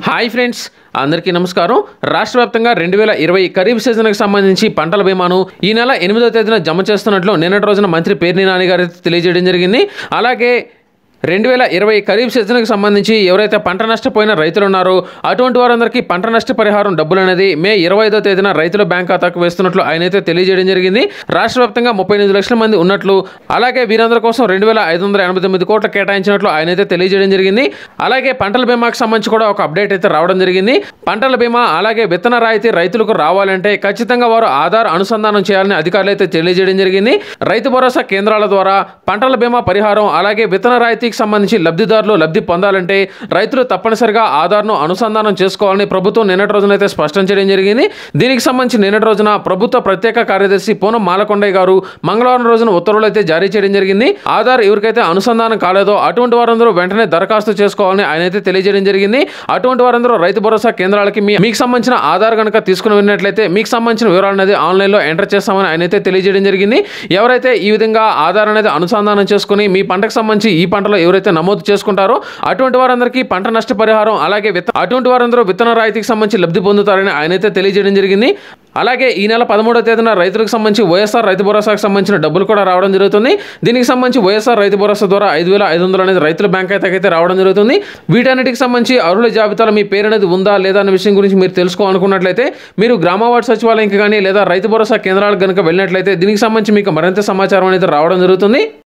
hi friends అందరికీ నమస్కారం రాష్ట్ర వ్యాప్తంగా రెండు వేల ఇరవై ఖరీఫ్ సీజన్కి సంబంధించి పంటల బీమాను ఈ నెల ఎనిమిదో తేదీన జమ చేస్తున్నట్లు నిన్నటి రోజున మంత్రి పేర్ని నాని గారు అయితే తెలియజేయడం జరిగింది అలాగే రెండు వేల ఇరవై ఖరీఫ్ సీజన్కి సంబంధించి ఎవరైతే పంట నష్టపోయిన రైతులు ఉన్నారో అటువంటి వారందరికీ పంట నష్ట పరిహారం డబ్బులు అనేది మే ఇరవై ఐదో తేదీన రైతుల బ్యాంక్ ఖాతాకు వేస్తున్నట్లు ఆయన అయితే తెలియజేయడం జరిగింది రాష్ట్ర వ్యాప్తంగా ముప్పై ఎనిమిది లక్షల మంది ఉన్నట్లు అలాగే వీరందరి కోసం రెండు వేల ఐదు వందల ఎనభై తొమ్మిది కోట్లు కేటాయించినట్లు ఆయన అయితే తెలియజేయడం జరిగింది అలాగే పంటల బీమాకు సంబంధించి కూడా ఒక అప్డేట్ అయితే రావడం జరిగింది పంటల బీమా అలాగే విత్తన రాయితీ రైతులకు రావాలంటే ఖచ్చితంగా వారు ఆధార్ అనుసంధానం చేయాలని అధికారులు అయితే తెలియజేయడం జరిగింది రైతు భరోసా కేంద్రాల ద్వారా పంటల బీమా పరిహారం అలాగే విత్తన రాయితీకి సంబంధించి లబ్ధిదారులు లబ్ధి పొందాలంటే రైతులు తప్పనిసరిగా ఆధార్ను అనుసంధానం చేసుకోవాలని ప్రభుత్వం నిన్నటి రోజున అయితే స్పష్టం చేయడం జరిగింది దీనికి సంబంధించి నిన్నటి రోజున ప్రభుత్వ ప్రత్యేక కార్యదర్శి పూనం మాలకొండయ్య గారు మంగళవారం రోజున ఉత్తర్వులు అయితే జారీ చేయడం జరిగింది ఆధార్ ఎవరికైతే అనుసంధానం కాలేదో అటువంటి వారందరూ వెంటనే దరఖాస్తు చేసుకోవాలని ఆయన అయితే తెలియజేయడం జరిగింది అటువంటి వారందరూ రైతు భరోసా కేంద్రాలకి మీ మీకు సంబంధించిన ఆధార్ కనుక తీసుకుని వెళ్ళినట్లయితే మీకు సంబంధించిన వివరాలు అనేది ఆన్లైన్లో ఎంటర్ చేస్తామని ఆయన అయితే తెలియజేయడం జరిగింది ఎవరైతే ఈ విధంగా ఆధార్ అనేది అనుసంధానం చేసుకుని మీ పంటకు సంబంధించి ఈ పంటలో ఎవరైతే నమోదు చేసుకుంటారో అటువంటి వారందరికీ పంట నష్ట పరిహారం అలాగే విత్త అటువంటి వారందరూ విత్తన రాయితీకి సంబంధించి లబ్ధి పొందుతారని ఆయన అయితే తెలియజేయడం జరిగింది అలాగే ఈ నెల పదమూడో తేదీన రైతులకు సంబంధించి వైఎస్ఆర్ రైతు భరోసాకు సంబంధించిన డబ్బులు కూడా రావడం జరుగుతుంది దీనికి సంబంధించి వైఎస్ఆర్ రైతు భరోసా ద్వారా ఐదు వేల ఐదు వందలు అనేది రైతుల బ్యాంక్ అయితే రావడం జరుగుతుంది వీటన్నిటికి సంబంధించి అర్హుల జాబితాలో మీ పేరు అనేది ఉందా లేదా అనే విషయం గురించి మీరు తెలుసుకోవాలనుకున్నట్లయితే మీరు గ్రామ వార్డు సచివాలయంకి కానీ లేదా రైతు భరోసా కేంద్రాలకు కనుక వెళ్ళినట్లయితే దీనికి సంబంధించి మీకు మరింత సమాచారం అనేది రావడం జరుగుతుంది